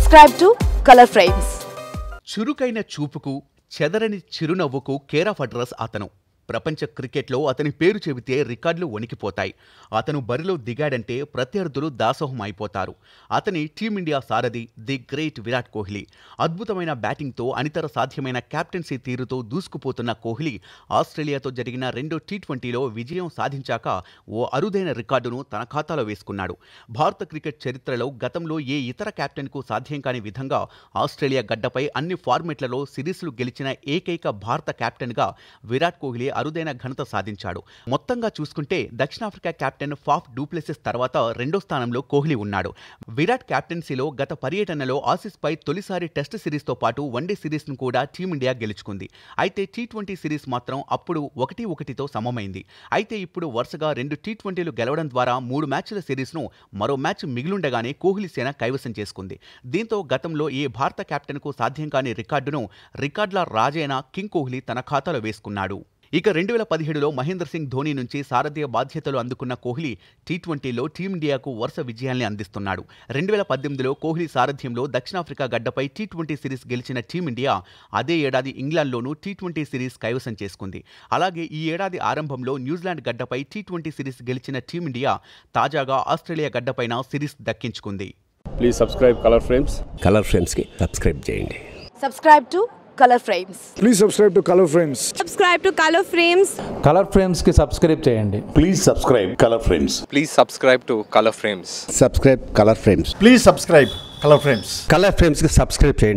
Subscribe to Color Frames. చురుకైన చూపుకు చెదరని చిరునవ్వుకు కేర్ ఆఫ్ అడ్రస్ అతను ప్రపంచ క్రికెట్లో అతని పేరు చెబితే రికార్డులు వణికిపోతాయి అతను బరిలో దిగాడంటే ప్రత్యర్థులు దాసోహం అయిపోతారు అతని టీమిండియా సారథి ది గ్రేట్ విరాట్ కోహ్లీ అద్భుతమైన బ్యాటింగ్తో అనితర సాధ్యమైన కెప్టెన్సీ తీరుతో దూసుకుపోతున్న కోహ్లీ ఆస్ట్రేలియాతో జరిగిన రెండో టీ ట్వంటీలో విజయం సాధించాక ఓ అరుదైన రికార్డును తన ఖాతాలో వేసుకున్నాడు భారత క్రికెట్ చరిత్రలో గతంలో ఏ ఇతర కెప్టెన్కు సాధ్యం కాని విధంగా ఆస్ట్రేలియా గడ్డపై అన్ని ఫార్మెట్లలో సిరీస్లు గెలిచిన ఏకైక భారత కెప్టెన్గా విరాట్ కోహ్లీ అరుదైన ఘనత సాధించాడు మొత్తంగా చూసుకుంటే దక్షిణాఫ్రికా కెప్టెన్ ఫాఫ్ డూప్లెసిస్ తర్వాత రెండో స్థానంలో కోహ్లీ ఉన్నాడు విరాట్ కెప్టెన్సీలో గత పర్యటనలో ఆసీస్పై తొలిసారి టెస్ట్ సిరీస్తో పాటు వన్డే సిరీస్ను కూడా టీమిండియా గెలుచుకుంది అయితే టీ ట్వంటీ సిరీస్ మాత్రం అప్పుడు ఒకటి ఒకటితో సమమైంది అయితే ఇప్పుడు వరుసగా రెండు టీ ట్వంటీలు గెలవడం ద్వారా మూడు మ్యాచ్ల సిరీస్ను మరో మ్యాచ్ మిగిలుండగానే కోహ్లీ సేన కైవసం చేసుకుంది దీంతో గతంలో ఏ భారత కెప్టెన్కు సాధ్యం కాని రికార్డును రికార్డుల రాజైన కింగ్ కోహ్లీ తన ఖాతాలో వేసుకున్నాడు ఇక రెండు వేల పదిహేడులో మహేంద్ర సింగ్ ధోని నుంచి సారథ్య బాధ్యతలు అందుకున్న కోహ్లీ టీ ట్వంటీలో టీమిండియాకు వరుస విజయాల్ని అందిస్తున్నాడు రెండు వేల పద్దెనిమిదిలో కోహ్లీ సారథ్యంలో దక్షిణాఫ్రికా గడ్డపై టీ ట్వంటీ సిరీస్ గెలిచిన టీమిండియా అదే ఏడాది ఇంగ్లాండ్లోనూ టీ ట్వంటీ సిరీస్ కైవసం చేసుకుంది అలాగే ఈ ఏడాది ఆరంభంలో న్యూజిలాండ్ గడ్డపై టీ ట్వంటీ సిరీస్ గెలిచిన టీమిండియా తాజాగా ఆస్ట్రేలియా గడ్డపైన సిరీస్ దక్కించుకుంది please subscribe Color Frames Color ఫ్రేమ్స్కి సబ్స్క్రైబ్ చేయండి Subscribe to Color Frames. Please subscribe to Color Frames. subscribe to Color Frames Color ఫ్రేమ్స్కి సబ్స్క్రైబ్ చేయండి Please subscribe Color Frames. Please subscribe to Color Frames. Subscribe Color Frames Please subscribe Color Frames. Color ఫ్రేమ్స్కి subscribe చేయండి